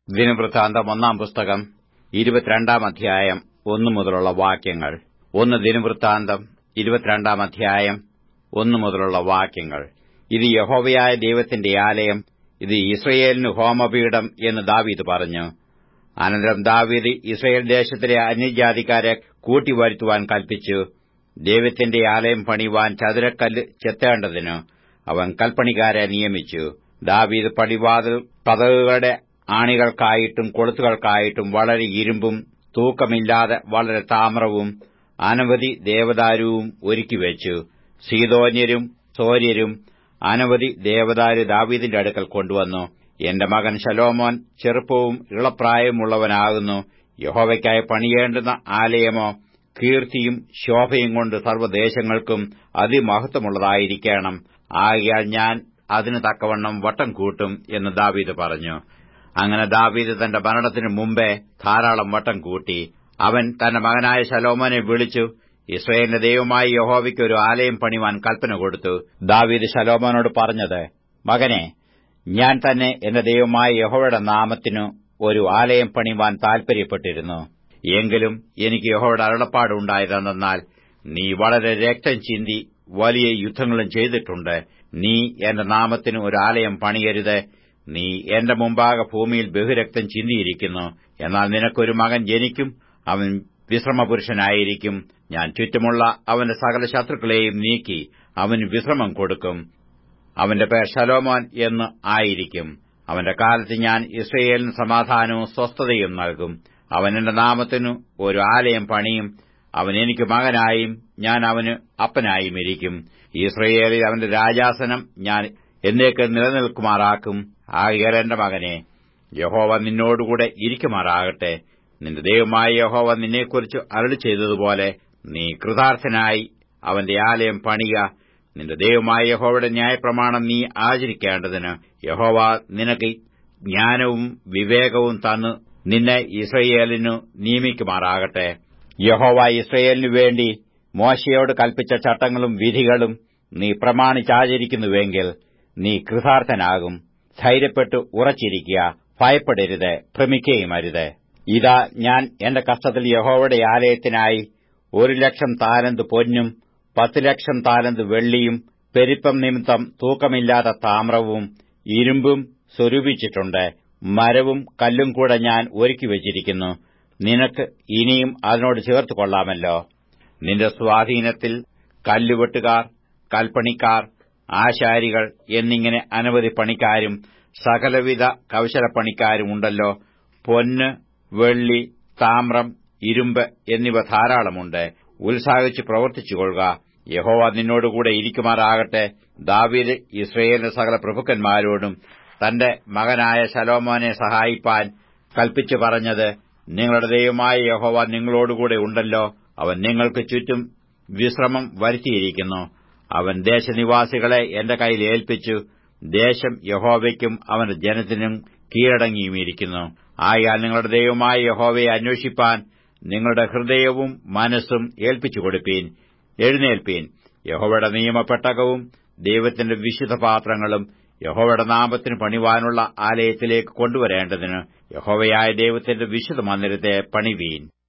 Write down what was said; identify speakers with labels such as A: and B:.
A: ദിനവൃത്താന്തം ഒന്നാം പുസ്തകം ഇരുപത്തിരണ്ടാം അധ്യായം ഒന്നു മുതലുള്ള വാക്യങ്ങൾ ഒന്ന് ദിനവൃത്താന്തം ഇരുപത്തിരണ്ടാം അധ്യായം ഒന്നു മുതലുള്ള വാക്യങ്ങൾ ഇത് യഹോവയായ ദൈവത്തിന്റെ ആലയം ഇത് ഇസ്രയേലിന് ഹോമപീഠം എന്ന് ദാവീദ് പറഞ്ഞു അനന്തരം ദാവീദ് ഇസ്രയേൽ ദേശത്തിലെ അന്യജാതിക്കാരെ കൂട്ടിവരുത്തുവാൻ കൽപ്പിച്ചു ദൈവത്തിന്റെ ആലയം പണിവാൻ ചതുരക്കല്ല് ചെത്തേണ്ടതിന് അവൻ കൽപ്പണിക്കാരെ നിയമിച്ചു ദാവീദ് പടിവാതിൽ കതകുകളുടെ ആണികൾക്കായിട്ടും കൊളുത്തുകൾക്കായിട്ടും വളരെ ഇരുമ്പും തൂക്കമില്ലാതെ വളരെ താമ്രവും അനവധി ദേവദാരുവും ഒരുക്കിവെച്ചു സീതോന്യരും സോര്യരും അനവധി ദേവദാരു ദാവീദിന്റെ അടുക്കൽ കൊണ്ടുവന്നു എന്റെ മകൻ ശലോമോൻ ചെറുപ്പവും ഇളപ്രായമുള്ളവനാകുന്നു യഹോവയ്ക്കായി പണിയേണ്ടുന്ന ആലയമോ കീർത്തിയും ശോഭയും കൊണ്ട് സർവ്വദേശങ്ങൾക്കും അതിമഹത്വമുള്ളതായിരിക്കണം ആകയാൽ ഞാൻ അതിന് തക്കവണ്ണം വട്ടം കൂട്ടും എന്ന് ദാവീദ് പറഞ്ഞു അങ്ങനെ ദാവീദ് തന്റെ മരണത്തിനു മുമ്പേ ധാരാളം വട്ടം കൂട്ടി അവൻ തന്റെ മകനായ ശലോമോനെ വിളിച്ചു ഇസ്രയേലിന്റെ ദൈവമായ യഹോവയ്ക്ക് ഒരു ആലയം പണിവാൻ കൽപ്പന കൊടുത്തു ദാവീദ് ശലോമോനോട് പറഞ്ഞത് മകനെ ഞാൻ തന്നെ എന്റെ ദൈവമായ യഹോവയുടെ നാമത്തിനു ഒരു ആലയം പണിവാൻ താൽപര്യപ്പെട്ടിരുന്നു എങ്കിലും എനിക്ക് യഹോവയുടെ അരുളപ്പാടുണ്ടായതെന്നാൽ നീ വളരെ രക്തം ചിന്തി വലിയ യുദ്ധങ്ങളും ചെയ്തിട്ടുണ്ട് നീ എന്റെ നാമത്തിന് ഒരു ആലയം പണിയരുത് നീ എന്റെ മുമ്പാകെ ഭൂമിയിൽ ബഹുരക്തം ചിന്തിയിരിക്കുന്നു എന്നാൽ നിനക്കൊരു മകൻ ജനിക്കും അവൻ വിശ്രമപുരുഷനായിരിക്കും ഞാൻ ചുറ്റുമുള്ള അവന്റെ സകല ശത്രുക്കളെയും നീക്കി അവന് വിശ്രമം കൊടുക്കും അവന്റെ പേർ ശലോമോൻ എന്ന് ആയിരിക്കും അവന്റെ കാലത്ത് ഞാൻ ഇസ്രയേലിന് സമാധാനവും സ്വസ്ഥതയും നൽകും അവൻ എന്റെ നാമത്തിനു ഒരു ആലയം പണിയും അവൻ എനിക്ക് മകനായും ഞാൻ അവന് അപ്പനായും ഇരിക്കും ഇസ്രയേലിൽ അവന്റെ രാജാസനം ഞാൻ എന്നേക്ക് നിലനിൽക്കുമാറാക്കും ആകയാൽ എന്റെ മകനെ യഹോവ നിന്നോടുകൂടെ ഇരിക്കുമാറാകട്ടെ നിന്റെ ദൈവമായ യഹോവ നിന്നെക്കുറിച്ച് അരളി ചെയ്തതുപോലെ നീ കൃതാർത്ഥനായി അവന്റെ ആലയം പണിയ നിന്റെ ദൈവമായ യഹോവയുടെ ന്യായപ്രമാണം നീ ആചരിക്കേണ്ടതിന് യഹോവ നിനക്ക് ജ്ഞാനവും വിവേകവും തന്നു നിന്നെ ഇസ്രയേലിനു നിയമിക്കുമാറാകട്ടെ യഹോവ ഇസ്രയേലിനു വേണ്ടി മോശയോട് കൽപ്പിച്ച ചട്ടങ്ങളും വിധികളും നീ പ്രമാണിച്ചാചരിക്കുന്നുവെങ്കിൽ നീ കൃതാർത്ഥനാകും ധൈര്യപ്പെട്ടു ഉറച്ചിരിക്കുക ഭയപ്പെടരുത് ഭ്രമിക്കുകയും അരുത് ഇതാ ഞാൻ എന്റെ കഷ്ടത്തിൽ യഹോവയുടെ ആലയത്തിനായി ഒരു ലക്ഷം താലന്ത് പൊന്നും പത്ത് ലക്ഷം താലന്ത് വെള്ളിയും പെരുപ്പം നിമിത്തം തൂക്കമില്ലാത്ത താമ്രവും ഇരുമ്പും സ്വരൂപിച്ചിട്ടുണ്ട് മരവും കല്ലും കൂടെ ഞാൻ ഒരുക്കിവച്ചിരിക്കുന്നു നിനക്ക് ഇനിയും അതിനോട് ചേർത്ത് കൊള്ളാമല്ലോ നിന്റെ സ്വാധീനത്തിൽ കല്ലുവെട്ടുകാർ കൽപ്പണിക്കാർ ആശാരികൾ എന്നിങ്ങനെ അനവധി പണിക്കാരും സകലവിധ കൌശലപ്പണിക്കാരും ഉണ്ടല്ലോ പൊന്ന് വെള്ളി താമ്രം ഇരുമ്പ് എന്നിവ ധാരാളമുണ്ട് ഉത്സാഹിച്ച് പ്രവർത്തിച്ചുകൊള്ളുക യഹോവ നിന്നോടുകൂടെ ഇരിക്കുമാറാകട്ടെ ദാവീദ് ഇസ്രയേലിന്റെ സകല പ്രഭുക്കന്മാരോടും തന്റെ മകനായ ശലോമോനെ സഹായിപ്പാൻ കൽപ്പിച്ചു പറഞ്ഞത് നിങ്ങളുടെ ദൈവമായ യഹോവ നിങ്ങളോടുകൂടെ ഉണ്ടല്ലോ അവൻ നിങ്ങൾക്ക് ചുറ്റും വിശ്രമം വരുത്തിയിരിക്കുന്നു അവൻ ദേശനിവാസികളെ എന്റെ കയ്യിൽ ഏൽപ്പിച്ചു ദേശം യഹോവയ്ക്കും അവന്റെ ജനത്തിനും കീഴടങ്ങിയുമിരിക്കുന്നു ആയാൽ നിങ്ങളുടെ ദൈവമായ യഹോവയെ അന്വേഷിപ്പാൻ നിങ്ങളുടെ ഹൃദയവും മനസ്സും ഏൽപ്പിച്ചു കൊടുപ്പീൻ എഴുന്നേൽപ്പീൻ യഹോവയുടെ നിയമപ്പെട്ടകവും ദൈവത്തിന്റെ വിശുദ്ധപാത്രങ്ങളും യഹോവയുടെ നാമത്തിന് പണിവാനുള്ള ആലയത്തിലേക്ക് കൊണ്ടുവരേണ്ടതിന് യഹോവയായ ദൈവത്തിന്റെ വിശുദ്ധ മന്ദിരത്തെ പണിവീൻ